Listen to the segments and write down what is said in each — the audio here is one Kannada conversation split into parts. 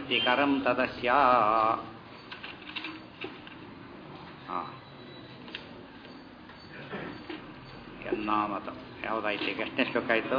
ಸ್ವಸ್ತಿಕರಂ ತದಸ್ಯ ಹಾಂ ಎನ್ನಾಮತ ಯಾವುದಾಯ್ತು ಈಗ ಎಷ್ಟನೇ ಶ್ಲೋಕ ಆಯಿತು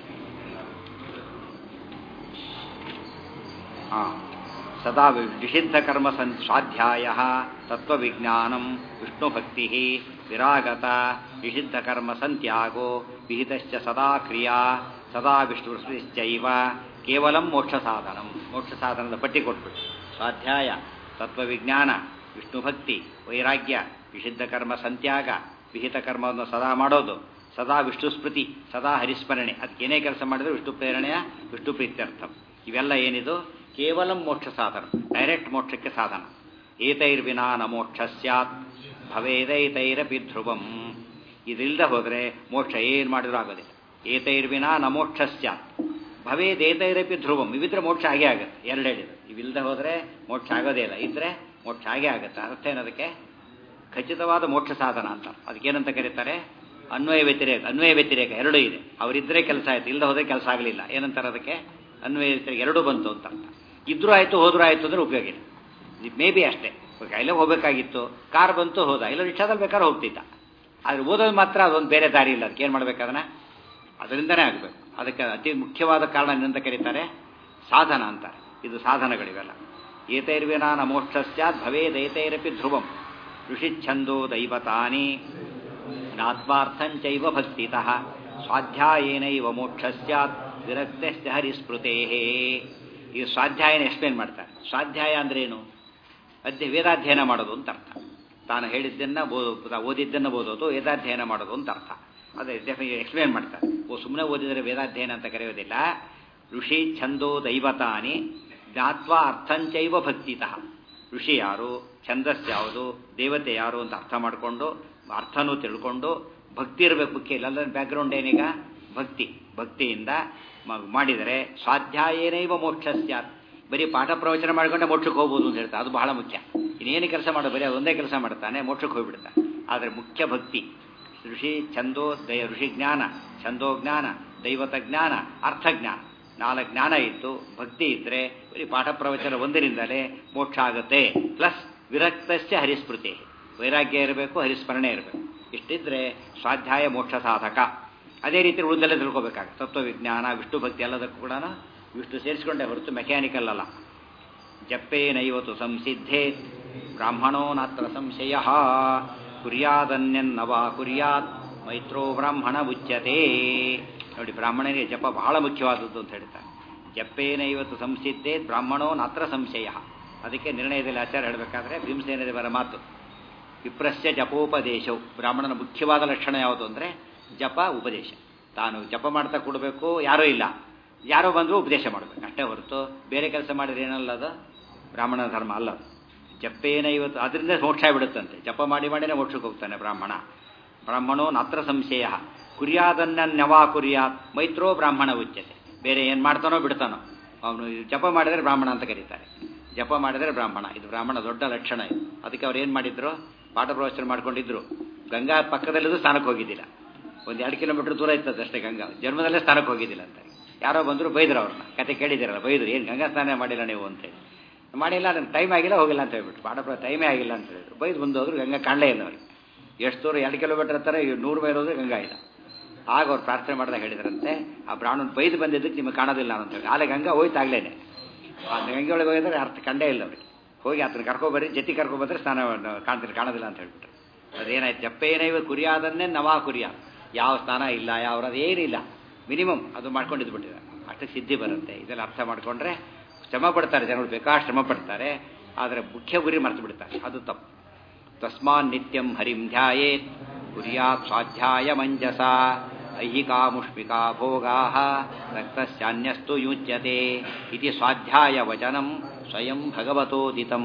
ಹಾಂ ಸದಾ ನಿಷಿದ್ಧ ಕರ್ಮ ಸನ್ ಸ್ವಾಧ್ಯಾಯ ತತ್ವವಿಜ್ಞಾನಂ ವಿಷ್ಣುಭಕ್ತಿ ವಿರಾಗತ ನಿಷಿದ್ಧ ಕರ್ಮ ಸಂತ್ಯಾಗೋ ವಿಹಿತಶ್ಚ ಸದಾ ಕ್ರಿಯಾ ಸದಾ ವಿಷ್ಣುಶ್ಚೈವ ಕೇವಲಂ ಮೋಕ್ಷ ಸಾಧನಂ ಮೋಕ್ಷ ಸಾಧನದ ಪಟ್ಟಿ ಕೊಟ್ಬಿಟ್ಟು ಸ್ವಾಧ್ಯಾಯ ತತ್ವವಿಜ್ಞಾನ ವಿಷ್ಣುಭಕ್ತಿ ವೈರಾಗ್ಯ ನಿಷಿದ್ಧ ಕರ್ಮ ಸಂತ್ಯಾಗ ವಿಹಿತ ಕರ್ಮವನ್ನು ಸದಾ ಮಾಡೋದು ಸದಾ ವಿಷ್ಣು ಸ್ಮೃತಿ ಸದಾ ಹರಿಸ್ಮರಣೆ ಅದಕ್ಕೆ ಏನೇ ಕೆಲಸ ಮಾಡಿದ್ರು ವಿಷ್ಣು ಪ್ರೇರಣೆಯ ವಿಷ್ಣು ಪ್ರೀತ್ಯರ್ಥಂ ಇವೆಲ್ಲ ಏನಿದು ಕೇವಲ ಮೋಕ್ಷ ಸಾಧನ ಡೈರೆಕ್ಟ್ ಮೋಕ್ಷಕ್ಕೆ ಸಾಧನ ಏತೈರ್ವಿನಾ ನ ಮೋಕ್ಷ ಸ್ಯಾತ್ ಭವೇದೈತೈರಪಿ ಧ್ರುವಂ ಇದಿಲ್ಲದೆ ಹೋದರೆ ಮೋಕ್ಷ ಏನು ಮಾಡಿದ್ರೂ ಆಗೋದಿಲ್ಲ ಏತೈರ್ವಿನಾ ನ ಮೋಕ್ಷ ಸ್ಯಾತ್ ಭವೇದೇತೈರಪಿ ಧ್ರುವಂ ಇವಿದ್ರೆ ಮೋಕ್ಷ ಆಗೇ ಆಗುತ್ತೆ ಎರಡು ಹೇಳಿದ್ರು ಇವಿಲ್ಲದೆ ಹೋದರೆ ಮೋಕ್ಷ ಆಗೋದೇ ಇಲ್ಲ ಇದ್ರೆ ಮೋಕ್ಷ ಆಗೇ ಆಗುತ್ತೆ ಅರ್ಥ ಏನದಕ್ಕೆ ಖಚಿತವಾದ ಮೋಕ್ಷ ಸಾಧನ ಅಂತ ಅದಕ್ಕೇನಂತ ಕರೀತಾರೆ ಅನ್ವಯ ವ್ಯತಿರೇಕ ಅನ್ವಯ ವ್ಯತಿರೇಕ ಎರಡೂ ಇದೆ ಅವರಿದ್ರೆ ಕೆಲಸ ಆಯ್ತು ಇಲ್ಲದೆ ಹೋದ್ರೆ ಕೆಲಸ ಆಗಲಿಲ್ಲ ಏನಂತಾರೆ ಅದಕ್ಕೆ ಅನ್ವಯ ವ್ಯತಿರೇಕ ಎರಡೂ ಬಂತು ಅಂತ ಅರ್ಥ ಇದ್ರೂ ಆಯ್ತು ಹೋದ್ರೂ ಆಯ್ತು ಅಂದ್ರೆ ಉಪಯೋಗ ಇಲ್ಲ ಮೇ ಬಿ ಅಷ್ಟೇ ಕೈಲೇ ಹೋಗಬೇಕಾಗಿತ್ತು ಕಾರ್ ಬಂತು ಹೋದ ಇಲ್ಲ ರಿಕ್ಷಾದಲ್ಲಿ ಬೇಕಾದ್ರೆ ಹೋಗ್ತಿದ್ದ ಆದ್ರೆ ಓದೋದು ಮಾತ್ರ ಅದೊಂದು ಬೇರೆ ದಾರಿ ಇಲ್ಲ ಅದಕ್ಕೆ ಏನು ಮಾಡ್ಬೇಕದನ್ನ ಅದರಿಂದನೇ ಆಗಬೇಕು ಅದಕ್ಕೆ ಅತಿ ಮುಖ್ಯವಾದ ಕಾರಣ ಏನಂತ ಕರೀತಾರೆ ಸಾಧನ ಅಂತಾರೆ ಇದು ಸಾಧನಗಳಿವೆಲ್ಲ ಏತೈರ್ವಿನಾ ನ ಮೋಕ್ಷ ಸ್ಯಾತ್ ಭವೇದೈತೈರಪಿ ಧ್ರುವಂ ಋಷಿಚ್ಛಂದೋ ದೈವತಾನಿ ನಾತ್ಮಾರ್ಥಂಚೈವ ಭಕ್ತಿತಃ ಸ್ವಾಧ್ಯಾಯೇನೈವ ಮೋಕ್ಷ ಸ್ಯಾತ್ ವಿರಕ್ತಶ್ಚ ಹರಿಸ್ಮೃತೇ ಈ ಸ್ವಾಧ್ಯಾಯನ ಎಕ್ಸ್ಪ್ಲೇನ್ ಮಾಡ್ತಾರೆ ಸ್ವಾಧ್ಯಾಯ ಅಂದ್ರೇನು ಅಧ್ಯ ವೇದಾಧ್ಯಯನ ಮಾಡೋದು ಅಂತ ಅರ್ಥ ತಾನು ಹೇಳಿದ್ದನ್ನು ಓದಿದ್ದನ್ನು ಓದೋದು ವೇದಾಧ್ಯಯನ ಮಾಡೋದು ಅಂತ ಅರ್ಥ ಅದೇ ಎಕ್ಸ್ಪ್ಲೇನ್ ಮಾಡ್ತಾರೆ ಓ ಸುಮ್ಮನೆ ಓದಿದರೆ ವೇದಾಧ್ಯಯನ ಅಂತ ಕರೆಯೋದಿಲ್ಲ ಋಷಿ ಛಂದೋ ದೈವತಾನಿ ಜ್ಞಾತ್ವಾ ಅರ್ಥಂಚೈವ ಭಕ್ತಿತಃ ಋಷಿ ಯಾರು ಛಂದಸ್ ಯಾವುದು ದೇವತೆ ಯಾರು ಅಂತ ಅರ್ಥ ಮಾಡಿಕೊಂಡು ಅರ್ಥನೂ ತಿಳ್ಕೊಂಡು ಭಕ್ತಿ ಇರಬೇಕು ಮುಖ್ಯ ಇಲ್ಲ ಅಲ್ಲದ ಬ್ಯಾಕ್ಗ್ರೌಂಡ್ ಏನೀಗ ಭಕ್ತಿ ಭಕ್ತಿಯಿಂದ ಮಾಡಿದರೆ ಸ್ವಾಧ್ಯಾಯೇನೈವ ಮೋಕ್ಷ ಸ್ಯಾತ್ ಬರೀ ಪಾಠ ಪ್ರವಚನ ಮಾಡ್ಕೊಂಡೆ ಮೋಕ್ಷಕ್ಕೆ ಹೋಗ್ಬೋದು ಅಂತ ಹೇಳ್ತಾರೆ ಅದು ಬಹಳ ಮುಖ್ಯ ಇನ್ನೇನು ಕೆಲಸ ಮಾಡೋ ಬರೀ ಅದೊಂದೇ ಕೆಲಸ ಮಾಡ್ತಾನೆ ಮೋಕ್ಷಕ್ಕೆ ಹೋಗ್ಬಿಡ್ತಾನೆ ಆದರೆ ಮುಖ್ಯ ಭಕ್ತಿ ಋಷಿ ಛಂದೋ ದಯ ಋಷಿ ಜ್ಞಾನ ಛಂದೋ ಜ್ಞಾನ ದೈವತ ಜ್ಞಾನ ಅರ್ಥಜ್ಞಾನ ನಾಲ್ಕು ಜ್ಞಾನ ಇತ್ತು ಭಕ್ತಿ ಇದ್ದರೆ ಬರೀ ಪಾಠ ಪ್ರವಚನ ಒಂದರಿಂದಲೇ ಮೋಕ್ಷ ಆಗುತ್ತೆ ಪ್ಲಸ್ ವಿರಕ್ತಶ್ಚ ಹರಿಸ್ಮೃತಿ ವೈರಾಗ್ಯ ಇರಬೇಕು ಹರಿಸ್ಮರಣೆ ಇರಬೇಕು ಇಷ್ಟಿದ್ರೆ ಸ್ವಾಧ್ಯಾಯ ಮೋಕ್ಷ ಸಾಧಕ ಅದೇ ರೀತಿ ಉಳಿದಲ್ಲೇ ತಿಳ್ಕೊಬೇಕಾಗ ತತ್ವವಿಜ್ಞಾನ ವಿಷ್ಣು ಭಕ್ತಿ ಎಲ್ಲದಕ್ಕೂ ಕೂಡ ವಿಷ್ಣು ಸೇರಿಸಿಕೊಂಡೇ ಹೊರತು ಮೆಕ್ಯಾನಿಕಲ್ ಅಲ್ಲ ಜಪ್ಪೇನೈವತು ಸಂಸಿದ್ಧೇ ಬ್ರಾಹ್ಮಣೋ ನಾತ್ರ ಸಂಶಯ ಕುರ್ಯಾದನ್ಯನ್ನವಾ ಕುರ್ಯಾತ್ ಮೈತ್ರೋ ಬ್ರಾಹ್ಮಣ ಉಚ್ಯತೆ ನೋಡಿ ಬ್ರಾಹ್ಮಣನಿಗೆ ಜಪ ಬಹಳ ಮುಖ್ಯವಾದದ್ದು ಅಂತ ಹೇಳ್ತಾರೆ ಜಪ್ಪೇನೈವತ್ತು ಸಂಸಿದ್ಧೇ ಬ್ರಾಹ್ಮಣೋ ನಾತ್ರ ಸಂಶಯ ಅದಕ್ಕೆ ನಿರ್ಣಯದಲ್ಲಿ ಆಚಾರ ಹೇಳಬೇಕಾದ್ರೆ ಭೀಮಸೇನದ ಬರ ಮಾತು ವಿಪ್ರಸ್ಯ ಜಪೋಪದೇಶವು ಬ್ರಾಹ್ಮಣನ ಮುಖ್ಯವಾದ ಲಕ್ಷಣ ಯಾವುದು ಅಂದರೆ ಜಪ ಉಪದೇಶ ತಾನು ಜಪ ಮಾಡ್ತಾ ಕೊಡಬೇಕು ಯಾರೂ ಇಲ್ಲ ಯಾರೋ ಬಂದರೂ ಉಪದೇಶ ಮಾಡಬೇಕು ಅಷ್ಟೇ ಹೊರತು ಬೇರೆ ಕೆಲಸ ಮಾಡಿದ್ರೆ ಏನಲ್ಲ ಅದು ಬ್ರಾಹ್ಮಣ ಧರ್ಮ ಅಲ್ಲ ಜಪ್ಪೇನ ಇವತ್ತು ಅದರಿಂದ ಮೋಕ್ಷ ಬಿಡುತ್ತಂತೆ ಜಪ ಮಾಡಿ ಮಾಡಿನೇ ಮೋಕ್ಷಕ್ಕೆ ಹೋಗ್ತಾನೆ ಬ್ರಾಹ್ಮಣ ಬ್ರಾಹ್ಮಣೋ ನಾತ್ರ ಸಂಶಯ ಕುರಿಯಾದನ್ನ ನೆವಾ ಕುರಿಯಾತ್ ಮೈತ್ರೋ ಬ್ರಾಹ್ಮಣ ಉಚ್ಯತೆ ಬೇರೆ ಏನು ಮಾಡ್ತಾನೋ ಬಿಡ್ತಾನೋ ಅವನು ಜಪ ಮಾಡಿದರೆ ಬ್ರಾಹ್ಮಣ ಅಂತ ಕರೀತಾರೆ ಜಪ ಮಾಡಿದರೆ ಬ್ರಾಹ್ಮಣ ಇದು ಬ್ರಾಹ್ಮಣ ದೊಡ್ಡ ಲಕ್ಷಣ ಇದು ಅದಕ್ಕೆ ಅವ್ರು ಏನು ಮಾಡಿದ್ರು ಪಾಠ ಪ್ರವಚನ ಮಾಡ್ಕೊಂಡಿದ್ರು ಗಂಗಾ ಪಕ್ಕದಲ್ಲಿದ್ದು ಸ್ಥಾನಕ್ಕೆ ಹೋಗಿದ್ದಿಲ್ಲ ಒಂದು ಎರಡು ಕಿಲೋಮೀಟರ್ ದೂರ ಇರ್ತದೆ ಅಷ್ಟೇ ಗಂಗಾ ಜನ್ಮದಲ್ಲೇ ಸ್ಥಾನಕ್ಕೆ ಹೋಗಿದ್ದಿಲ್ಲ ಅಂತ ಯಾರೋ ಬಂದರು ಬೈದ್ರು ಅವ್ರನ್ನ ಕತೆ ಕೇಳಿದಿರಲ್ಲ ಬೈದ್ರು ಏನು ಗಂಗಾ ಸ್ನಾನ ಮಾಡಿಲ್ಲ ನೀವು ಅಂತೇಳಿ ಮಾಡಿಲ್ಲ ನನ್ನ ಟೈಮ್ ಆಗಿಲ್ಲ ಹೋಗಿಲ್ಲ ಅಂತ ಹೇಳ್ಬಿಟ್ಟು ಪಾಠ ಟೈಮೇ ಆಗಿಲ್ಲ ಅಂತ ಹೇಳಿದ್ರು ಬೈದು ಬಂದು ಹೋದ್ರು ಗಂಗಾ ಕಾಣಲೇ ಇಲ್ಲ ಅವ್ರಿಗೆ ಎಷ್ಟು ದೂರ ಎರಡು ಕಿಲೋಮೀಟರ್ ಹತ್ತರ ನೂರು ಮೈಲ್ ಹೋದ್ರೆ ಗಂಗಾ ಇಲ್ಲ ಆಗ ಅವ್ರು ಪ್ರಾರ್ಥನೆ ಮಾಡಿದಾಗ ಹೇಳಿದ್ರಂತೆ ಆ ಬ್ರಾಹ್ಮಣನ ಬೈದು ಬಂದಿದ್ದಕ್ಕೆ ನಿಮಗೆ ಕಾಣೋದಿಲ್ಲ ಅಂತ ಹೇಳಿ ಆಲೆ ಗಂಗಾ ಹೋಯ್ತಾಗ್ಲೇನೆ ಆ ಗಂಗೆ ಒಳಗೆ ಹೋಗಿದ್ರೆ ಅರ್ಥ ಕಂಡೇ ಇಲ್ಲ ಅವ್ರಿಗೆ ಹೋಗಿ ಆತನ ಕರ್ಕೊಬರ್ರಿ ಜೊತೆ ಕರ್ಕೊಬಂದ್ರೆ ಸ್ನಾನ ಕಾಣ್ತೀರಿ ಕಾಣೋದಿಲ್ಲ ಅಂತ ಹೇಳ್ಬಿಟ್ರು ಅದೇನಾಯ್ತು ಜಪ್ಪೇನೈವ ಕುರಿಯಾದನ್ನೇ ನವಾ ಕುರಿಯ ಯಾವ ಸ್ನಾನ ಇಲ್ಲ ಯಾವ ಏನಿಲ್ಲ ಮಿನಿಮಮ್ ಅದು ಮಾಡ್ಕೊಂಡಿದ್ದು ಬಿಟ್ಟಿದ್ದಾರೆ ಅಷ್ಟಕ್ಕೆ ಸಿದ್ಧಿ ಬರುತ್ತೆ ಇದೆಲ್ಲ ಅರ್ಥ ಮಾಡಿಕೊಂಡ್ರೆ ಶ್ರಮ ಪಡ್ತಾರೆ ಜನಗಳು ಬೇಕಾಷ್ಟು ಶ್ರಮ ಪಡ್ತಾರೆ ಆದರೆ ಮುಖ್ಯ ಗುರಿ ಮರೆತು ಬಿಡ್ತಾರೆ ಅದು ತಪ್ಪು ತಸ್ಮಾನ್ ನಿತ್ಯಂ ಹರಿಂ ಧ್ಯಾಯೇತ್ ಕುರ್ಯಾತ್ ಸ್ವಾಧ್ಯಾಯ ಮಂಜಸ ಐಹಿಕಾ ಮುಷ್ಪಿಕಾ ಭೋಗಾ ರಕ್ತಸ್ಯಾನ್ಯಸ್ತು ಯುಜ್ಯತೆ ಇತಿ ಸ್ವಾಧ್ಯಾಯ ವಚನಂ ಸ್ವಯಂ ಭಗವತೋದಿತಂ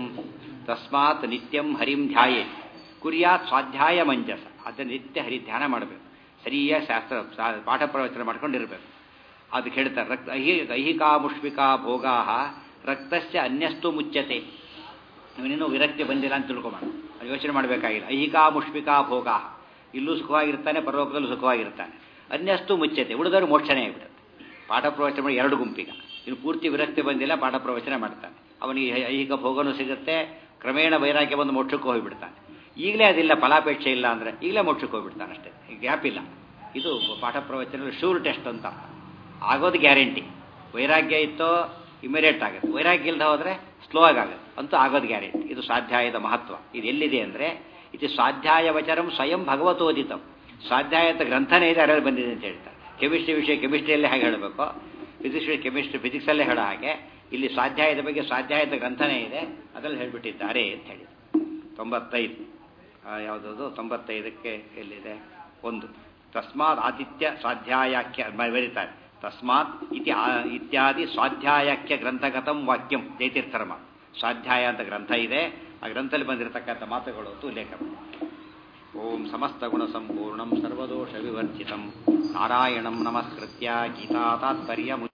ತಸ್ಮಾತ್ ನಿತ್ಯಂ ಹರಿಂ ಧ್ಯಾಯೇತ್ ಕುರ್ಯಾತ್ ಸ್ವಾಧ್ಯಾಯ ಮಂಜಸ ಅದನ್ನು ನಿತ್ಯ ಹರಿ ಧ್ಯಾನ ಮಾಡಬೇಕು ಸರಿಯಾದ ಶಾಸ್ತ್ರ ಪಾಠ ಪ್ರವಚನ ಮಾಡ್ಕೊಂಡಿರಬೇಕು ಅದಕ್ಕೆ ಹೇಳ್ತಾರೆ ರಕ್ತ ಐಹಿ ಐಹಿಕಾ ಮುಷ್ಪಿಕಾ ಭೋಗಾ ರಕ್ತಸ್ಯ ಅನ್ಯಸ್ತು ಮುಚ್ಚತೆ ಇವನಿನ್ನೂ ವಿರಕ್ತಿ ಬಂದಿಲ್ಲ ಅಂತ ತಿಳ್ಕೊಬೇಡ ಯೋಚನೆ ಮಾಡಬೇಕಾಗಿಲ್ಲ ಐಹಿಕಾ ಮುಷ್ಪಿಕಾ ಭೋಗಾ ಇಲ್ಲೂ ಸುಖವಾಗಿರ್ತಾನೆ ಪರಲೋಕದಲ್ಲೂ ಸುಖವಾಗಿರ್ತಾನೆ ಅನ್ಯಸ್ತು ಮುಚ್ಚತೆ ಉಳಿದವರು ಮೋಕ್ಷನೇ ಆಗಿಬಿಡುತ್ತೆ ಪಾಠ ಪ್ರವಚನ ಮಾಡಿ ಎರಡು ಗುಂಪಿಗ ಇನ್ನು ಪೂರ್ತಿ ವಿರಕ್ತಿ ಬಂದಿಲ್ಲ ಪಾಠ ಪ್ರವಚನ ಮಾಡ್ತಾನೆ ಅವನಿಗೆ ಐಹಿಕ ಭೋಗನೂ ಸಿಗುತ್ತೆ ಕ್ರಮೇಣ ವೈರಾಗ್ಯ ಬಂದು ಮೋಕ್ಷಕ್ಕೆ ಹೋಗಿಬಿಡ್ತಾನೆ ಈಗಲೇ ಅದಿಲ್ಲ ಫಲಾಪೇಕ್ಷೆ ಇಲ್ಲ ಅಂದರೆ ಈಗಲೇ ಮೋಕ್ಷಕ್ಕೆ ಹೋಗ್ಬಿಡ್ತಾನೆ ಅಷ್ಟೇ ಗ್ಯಾಪ್ ಇಲ್ಲ ಇದು ಪಾಠ ಪ್ರವಚನ ಶೂರ್ ಟೆಸ್ಟ್ ಅಂತ ಆಗೋದು ಗ್ಯಾರಂಟಿ ವೈರಾಗ್ಯ ಇತ್ತೋ ಇಮಿಡಿಯೇಟ್ ಆಗುತ್ತೆ ವೈರಾಗ್ಯ ಇಲ್ಲದೆ ಹೋದರೆ ಸ್ಲೋ ಆಗುತ್ತೆ ಅಂತೂ ಆಗೋದು ಗ್ಯಾರಂಟಿ ಇದು ಸ್ವಾಧ್ಯಾಯದ ಮಹತ್ವ ಇದು ಎಲ್ಲಿದೆ ಅಂದರೆ ಇದು ಸ್ವಾಧ್ಯಾಯ ವಚನಂ ಸ್ವಯಂ ಭಗವತೋದಿತಂ ಸ್ವಾಧ್ಯಾಯದ ಗ್ರಂಥನೇ ಇದೆ ಅದರಲ್ಲಿ ಬಂದಿದೆ ಅಂತ ಹೇಳ್ತಾರೆ ಕೆಮಿಸ್ಟ್ರಿ ವಿಷಯ ಕೆಮಿಸ್ಟ್ರಿಯಲ್ಲೇ ಹೇಗೆ ಹೇಳಬೇಕು ಫಿಸಿಕ್ಸ್ ಕೆಮಿಸ್ಟ್ರಿ ಫಿಸಿಕ್ಸಲ್ಲೇ ಹೇಳೋ ಹಾಗೆ ಇಲ್ಲಿ ಸ್ವಾಧ್ಯಾಯದ ಬಗ್ಗೆ ಸ್ವಾಧ್ಯಾಯದ ಗ್ರಂಥನೇ ಇದೆ ಅದರಲ್ಲಿ ಹೇಳಿಬಿಟ್ಟಿದ್ದಾರೆ ಅಂತ ಹೇಳಿ ತೊಂಬತ್ತೈದು ಯಾವುದದು ತೊಂಬತ್ತೈದಕ್ಕೆ ಎಲ್ಲಿದೆ ಒಂದು ತಸ್ಮಾತ್ ಆದಿತ್ಯ ಸ್ವಾಧ್ಯಾಯಾಖ್ಯ ಬರೀತಾರೆ ತಸ್ಮಾತ್ ಇತಿ ಇತ್ಯಾದಿ ಸ್ವಾಧ್ಯಾಯಾಖ್ಯ ಗ್ರಂಥಗತಂ ವಾಕ್ಯಂ ಜೈತೀರ್ಥರಮ ಸ್ವಾಧ್ಯಾಯ ಅಂತ ಗ್ರಂಥ ಇದೆ ಆ ಗ್ರಂಥದಲ್ಲಿ ಬಂದಿರತಕ್ಕಂಥ ಮಾತುಗಳು ಅಂತ ಉಲ್ಲೇಖ ಓಂ ಸಮಸ್ತ ಗುಣ ಸಂಪೂರ್ಣಂ ಸರ್ವದೋಷ ವಿವರ್ಜಿತಂ ನಾರಾಯಣಂ ನಮಸ್ಕೃತ್ಯ ಗೀತಾ ತಾತ್ಪರ್ಯ